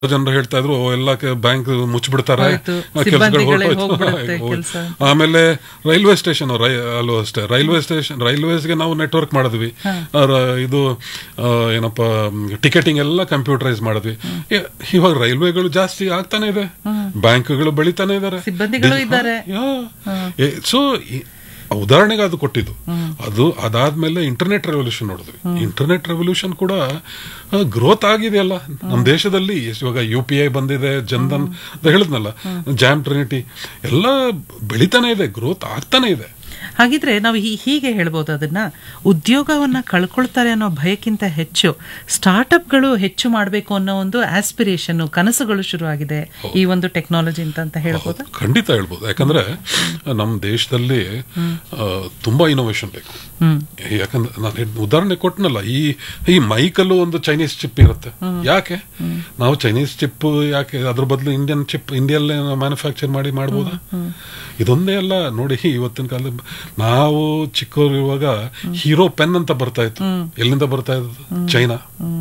ಜನರು ಹೇಳ್ತಾ ಇದ್ರು "ಓ, ಎಲ್ಲ ಬ್ಯಾಂಕ್ ಮುಚ್ಚಿಬಿಡ್ತಾರೆ ಹೋಯ್ತು. ಕೆಲ್ಸಗಳು ಸಿಬ್ಬಂದಿಗಳೇ ಹೊರ್ಟೋಯ್ತು." ಹೋಗ್ಬಿಡುತ್ತೆ ಹೋಯ್ತು. ಕೆಲ್ಸ. ಆಮೇಲೆ ರೈಲ್ವೆ ಸ್ಟೇಷನ್ ಅಲ್ಲೂ ಅಷ್ಟೇ ರೈಲ್ವೆ ಸ್ಟೇಷನ್ ರೈಲ್ವೇಸ್ಗೆ ನಾವು ನೆಟ್ವರ್ಕ್ ಮಾಡಿದ್ವಿ ಆ, ರ- ಇದು ಆ, ಏನಪ್ಪ ಟಿಕೆಟಿಂಗ್ ಎಲ್ಲ ಕಂಪ್ಯೂಟರೈಸ್ ಮಾಡಿದ್ವಿ ಇ- ಇವಾಗ ರೈಲ್ವೆಗಳು ಜಾಸ್ತಿ ಆಗ್ತಾನೆ ಇದೆ ಬ್ಯಾಂಕ್ಗಳು ಬೆಳಿತಾನೆ ಇದಾರೆ ಸಿಬ್ಬಂದಿಗಳು ಇದ್ದಾರೆ. ಸೊ ಉದಾಹರಣೆಗೆ ಅದು ಕೊಟ್ಟಿದ್ದು ಅದು ಅದಾದ್ಮೇಲೆ ಇಂಟರ್ನೆಟ್ ರೆವಲ್ಯೂಷನ್ ನೋಡಿದ್ವಿ ಇಂಟರ್ನೆಟ್ ರೆವಲ್ಯೂಷನ್ ಕೂಡ ಗ್ರೋತ್ ಆಗಿದೆಯಲ್ಲ ನಮ್ಮ ದೇಶದಲ್ಲಿ ಎಷ್ಟ್ ಇವಾಗ ಯು ಪಿ ಐ ಬಂದಿದೆ ಜನ್ಧನ್ ಅಂತ ಹೇಳಿದ್ನಲ್ಲ ಜಾಮ್ ಟ್ರಿನಿಟಿ ಎಲ್ಲ ಬೆಳಿತಾನೆ ಇದೆ ಗ್ರೋತ್ ಆಗ್ತಾನೆ ಇದೆ ಹಾಗಿದ್ರೆ ನಾವು ಹೀ- ಹೀಗೆ ಹೇಳ್ಬೋದು ಅದನ್ನ ಉದ್ಯೋಗವನ್ನ ಕಳ್ಕೊಳ್ತಾರೆ ಅನ್ನೋ ಭಯಕ್ಕಿಂತ ಹೆಚ್ಚು ಸ್ಟಾರ್ಟ್ಅಪ್ಗಳು ಹೆಚ್ಚು ಮಾಡಬೇಕು ಅನ್ನೋ ಒಂದು ಆಸ್ಪಿರೇಷನ್ ಕನಸುಗಳು ಶುರುವಾಗಿದೆ ಈ ಒಂದು ಟೆಕ್ನಾಲಜಿ ಅಂತ ಅಂತ ಹೇಳ್ಬೋದು ಖಂಡಿತ ಹೇಳ್ಬೋದು ಯಾಕಂದ್ರೆ ನಮ್ಮ ದೇಶದಲ್ಲಿ ಆ, ತುಂಬಾ ಇನೋವೇಷನ್ ಬೇಕು ಹ್ಮ್ ಯಾಕಂದ್ರೆ ನಾನು ಹೇಳ್- ಉದಾಹರಣೆ ಕೊಟ್ಟನಲ್ಲ ಈ ಈ ಮೈಕಲ್ಲೂ ಒಂದು ಚೈನೀಸ್ ಚಿಪ್ ಇರುತ್ತೆ ಯಾಕೆ ನಾವು ಚೈನೀಸ್ ಚಿಪ್ ಯಾಕೆ ಅದ್ರ ಬದಲು ಇಂಡಿಯನ್ ಚಿಪ್ ಇಂಡಿಯಲ್ಲೇ ಮ್ಯಾನುಫ್ಯಾಕ್ಚರ್ ಮಾಡಿ ಮಾಡ್ಬೋದಾ ಇದೊಂದೇ ಅಲ್ಲ ನೋಡಿ ಇವತ್ತಿನ ಕಾಲದಲ್ಲಿ ನಾವು ಚಿಕ್ಕವರಿರುವಾಗ ಹೀರೋ ಪೆನ್ ಅಂತ ಬರ್ತಾ ಇತ್ತು ಎಲ್ಲಿಂದ ಬರ್ತಾ ಇತ್ತು ಚೈನಾ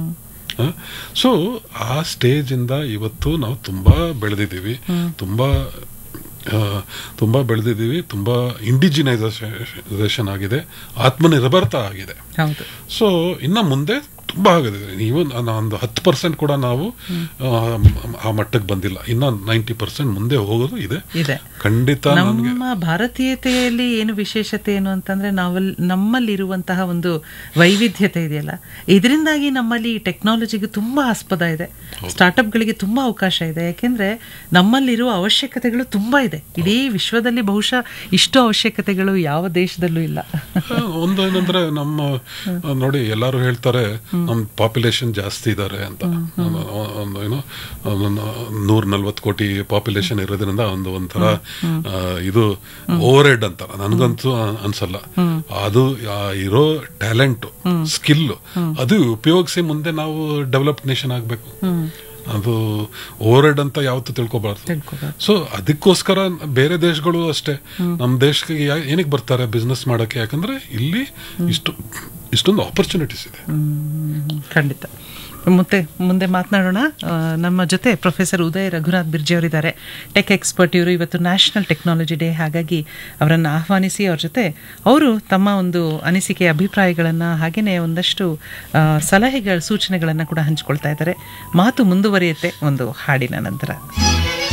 ಸೊ ಆ ಸ್ಟೇಜ್ ಇಂದ ಇವತ್ತು ನಾವು ತುಂಬಾ ಬೆಳೆದಿದ್ದೀವಿ ತುಂಬಾ ಆ, ತುಂಬಾ ಬೆಳೆದಿದ್ದೀವಿ ತುಂಬಾ ಇಂಡಿಜಿನೈಸೇಷನ್ ಆಗಿದೆ ಆತ್ಮನಿರ್ಭರತ ಆಗಿದೆ ಹೌದು ಸೊ ಇನ್ನ ಮುಂದೆ ತುಂಬಾ ಆಗಿದೆ ನೀವು ಒಂದು ಹತ್ತು ಪರ್ಸೆಂಟ್ ಕೂಡ ನಾವು ಆ, ಆ ಮಟ್ಟಕ್ಕೆ ಬಂದಿಲ್ಲ ಇನ್ನ ನೈಂಟಿ ಪರ್ಸೆಂಟ್ ಮುಂದೆ ಹೋಗೋದು ಇದೆ ಇದೆ ಖಂಡಿತ ನನಗೆ ನಮ್ಮ ಭಾರತೀಯತೆಯಲ್ಲಿ ಏನು ವಿಶೇಷತೆ ಏನು ಅಂತಂದ್ರೆ ನಾವಲ್ ನಮ್ಮಲ್ಲಿರುವಂತಹ ಒಂದು ವೈವಿಧ್ಯತೆ ಇದೆಯಲ್ಲ ಇದರಿಂದಾಗಿ ನಮ್ಮಲ್ಲಿ ಟೆಕ್ನಾಲಜಿಗೆ ತುಂಬಾ ಆಸ್ಪದ ಇದೆ ಸ್ಟಾರ್ಟ್ಅಪ್ಗಳಿಗೆ ತುಂಬಾ ಅವಕಾಶ ಇದೆ ಯಾಕೆಂದ್ರೆ ನಮ್ಮಲ್ಲಿರುವ ಅವಶ್ಯಕತೆಗಳು ತುಂಬಾ ಇದೆ ಇಡೀ ವಿಶ್ವದಲ್ಲಿ ಬಹುಶಃ ಇಷ್ಟು ಅವಶ್ಯಕತೆಗಳು ಯಾವ ದೇಶದಲ್ಲೂ ಇಲ್ಲ ಆ, ಒಂದು ಏನಂದ್ರೆ ನಮ್ಮ ಆ, ನೋಡಿ ಎಲ್ಲರೂ ಹೇಳ್ತಾರೆ ನಮ್ಮ ಪಾಪ್ಯುಲೇಷನ್ ಜಾಸ್ತಿ ಇದ್ದಾರೆ ಅಂತ ಒಂದು- ಒಂದು ಏನು ಒಂದು ನೂರ ನಲ್ವತ್ತು ಕೋಟಿ ಪಾಪ್ಯುಲೇಷನ್ ಇರೋದ್ರಿಂದ ಒಂದು ಒಂಥರ ಆ, ಇದು ಓವರ್ ಹೆಡ್ ಅಂತಾರ ನನಗಂತೂ ಅ- ಅನ್ಸಲ್ಲ ಅದು ಆ ಇರೋ ಟ್ಯಾಲೆಂಟ್ ಸ್ಕಿಲ್ ಅದು ಉಪಯೋಗಿಸಿ ಮುಂದೆ ನಾವು ಡೆವಲಪ್ ನೇಷನ್ ಆಗ್ಬೇಕು ಅದು ಓವರ್ ಹೆಡ್ ಅಂತ ಯಾವತ್ತೂ ತಿಳ್ಕೊಬಾರ್ದು ತಿಳ್ಕೊಬಾರ್ದು. ಸೊ ಅದಕ್ಕೋಸ್ಕರ ಬೇರೆ ದೇಶಗಳು ಅಷ್ಟೇ ನಮ್ಮ ದೇಶಕ್ಕೆ ಯಾ- ಏನಕ್ಕೆ ಬರ್ತಾರೆ ಬಿಸ್ನೆಸ್ ಮಾಡಕ್ಕೆ ಯಾಕಂದ್ರೆ ಇಲ್ಲಿ ಇಷ್ಟು ಇಷ್ಟೊಂದು ಆಪರ್ಚುನಿಟೀಸ್ ಇದೆ ಹ್ಮ್, ಖಂಡಿತ ಮತ್ತೆ ಮುಂದೆ ಮಾತನಾಡೋಣ ಆ, ನಮ್ಮ ಜೊತೆ ಪ್ರೊಫೆಸರ್ ಉದಯ್ ರಘುನಾಥ್ ಬಿರ್ಜಿ ಅವರಿದ್ದಾರೆ ಟೆಕ್ ಎಕ್ಸ್ಪರ್ಟ್ ಇವರು ಇವತ್ತು ನ್ಯಾಷನಲ್ ಟೆಕ್ನಾಲಜಿ ಡೇ ಹಾಗಾಗಿ ಅವರನ್ನು ಆಹ್ವಾನಿಸಿ ಅವ್ರ ಜೊತೆ ಅವರು ತಮ್ಮ ಒಂದು ಅನಿಸಿಕೆ ಅಭಿಪ್ರಾಯಗಳನ್ನು ಹಾಗೆಯೇ ಒಂದಷ್ಟು ಆ, ಸಲಹೆಗಳ ಸೂಚನೆಗಳನ್ನು ಕೂಡ ಹಂಚಿಕೊಳ್ತಾ ಇದ್ದಾರೆ ಮಾತು ಮುಂದುವರಿಯುತ್ತೆ ಒಂದು ಹಾಡಿನ ನಂತರ